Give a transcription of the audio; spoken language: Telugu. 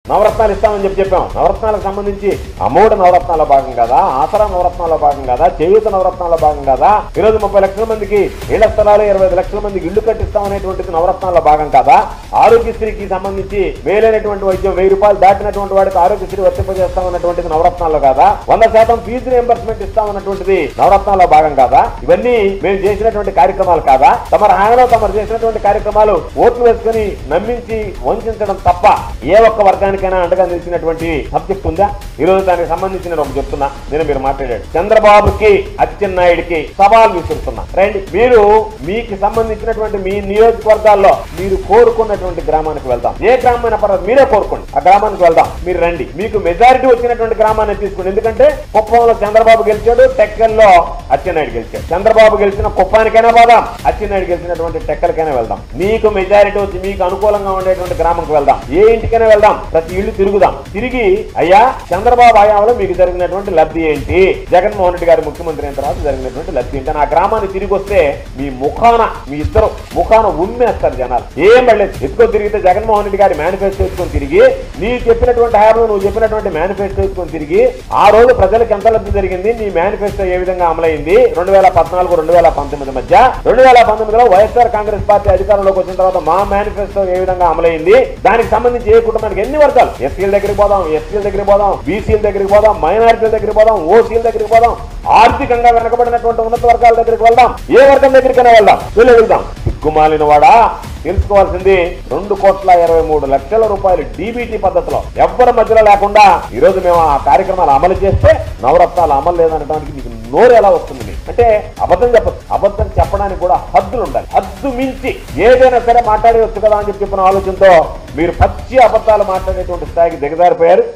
నవరత్నాలు ఇస్తామని చెప్పి చెప్పాం నవరత్నాలకు సంబంధించి అమ్మఒడి నవరత్నాల భాగం కదా ఆసరా నవరత్నాల భాగం కదా చేయూత నవరత్నాల భాగం కదా ఈ రోజు ముప్పై లక్షల మందికి ఇళ్ల స్థలాలు ఇరవై ఐదు లక్షల మందికి ఇల్లు కట్టిస్తామనేటువంటిది నవరత్నాల భాగం కదా ఆరోగ్యశ్రీకి సంబంధించి వేలైనటువంటి వైద్యం వెయ్యి రూపాయలు దాటినటువంటి వాడికి ఆరోగ్యశ్రీ వర్తింపజేస్తామన్నటువంటిది నవరత్నాల్లో కాదా వంద శాతం ఫీజు రియంబర్స్మెంట్ ఇస్తామన్నటువంటిది నవరత్నాల్లో భాగం కాదా ఇవన్నీ మేము చేసినటువంటి కార్యక్రమాలు కాదా తమ హామీలో తమరు చేసినటువంటి కార్యక్రమాలు ఓట్లు వేసుకుని నమ్మించి వంచడం తప్ప ఏ ఒక్క వర్గానికైనా అండగా నిలిచినటువంటి సబ్జెక్ట్ ఉందా ఈ రోజు దానికి సంబంధించి నేను ఒకటి చెప్తున్నా నేను మీరు మాట్లాడాడు చంద్రబాబుకి అచ్చెన్నాయుడికి సవాల్ విసురుతున్నా రండి మీరు మీకు సంబంధించినటువంటి మీ నియోజకవర్గాల్లో మీరు కోరుకున్నటువంటి గ్రామానికి వెళ్దాం ఏ గ్రామమైన పర్వాలేదు మీరే కోరుకోండి ఆ గ్రామానికి వెళ్దాం మీరు రండి మీకు మెజారిటీ వచ్చినటువంటి గ్రామాన్ని తీసుకోండి ఎందుకంటే కుప్పంలో చంద్రబాబు గెలిచాడు టెక్కల్లో అచ్చెన్నాయుడు గెలిచాడు చంద్రబాబు గెలిచిన కుప్పానికైనా పోదాం అచ్చెన్నాయుడు గెలిచినటువంటి టెక్కలకైనా వెళ్దాం మీకు మెజారిటీ వచ్చి మీకు అనుకూలంగా ఉండేటువంటి గ్రామంకి వెళ్దాం ఏ ఇంటికైనా వెళ్దాం ప్రతి ఇల్లు తిరుగుదాం తిరిగి అయ్యా చంద్రబాబు హయాంలో మీకు జరిగినటువంటి లబ్ధి ఏంటి జగన్మోహన్ రెడ్డి గారు ముఖ్యమంత్రి అయిన తర్వాత జరిగినటువంటి లబ్ధి ఏంటి అని ఆ గ్రామాన్ని తిరిగి వస్తే మీ ముఖాన మీ ఇద్దరు ముఖాన ఉమ్మేస్తారు జనాలు ఏం పడలేదు ఎత్తుకొని తిరిగితే జగన్మోహన్ రెడ్డి గారి మేనిఫెస్టో ఎత్తుకొని తిరిగి నీ చెప్పినటువంటి హయాంలో నువ్వు చెప్పినటువంటి మేనిఫెస్టో ఎత్తుకొని తిరిగి ఆ రోజు ప్రజలకు ఎంత లబ్ధి జరిగింది నీ మేనిఫెస్టో ఏ విధంగా అమలైంది రెండు వేల పద్నాలుగు రెండు వేల పంతొమ్మిది మధ్య రెండు వేల పంతొమ్మిదిలో వైఎస్ఆర్ కాంగ్రెస్ పార్టీ అధికారంలోకి వచ్చిన తర్వాత మా మేనిఫెస్టో ఏ విధంగా అమలైంది దానికి సంబంధించి ఏ కుటుంబానికి ఎన్ని వర్గాలు ఎస్సీల దగ్గరికి పోదాం ఎస్సీల దగ్గరికి పోదాం బీసీల దగ్గరికి పోదాం మైనారిటీల దగ్గరికి పోదాం ఓసీల దగ్గరికి పోదాం ఆర్థికంగా వెనకబడినటువంటి ఉన్నత వర్గాల దగ్గరికి వెళ్దాం ఏ వర్గం దగ్గరికైనా వెళ్దాం వెళ్ళి వెళ్దాం సిగ్గుమాలిన వాడా తెలుసుకోవాల్సింది రెండు కోట్ల ఇరవై మూడు లక్షల రూపాయలు డీబీటీ పద్ధతిలో ఎవ్వరి మధ్యలో లేకుండా ఈ రోజు మేము ఆ కార్యక్రమాలు అమలు చేస్తే నవరత్నాలు అమలు లేదనడానికి మీకు నోరు ఎలా వస్తుంది మీకు? అంటే అబద్ధం చెప్పచ్చు అబద్ధం చెప్పడానికి కూడా హద్దులు ఉండాలి హద్దు మించి ఏదైనా సరే మాట్లాడవచ్చు కదా అని చెప్పి చెప్పిన ఆలోచనతో మీరు పచ్చి అబద్ధాలు మాట్లాడేటువంటి స్థాయికి దిగజారిపోయారు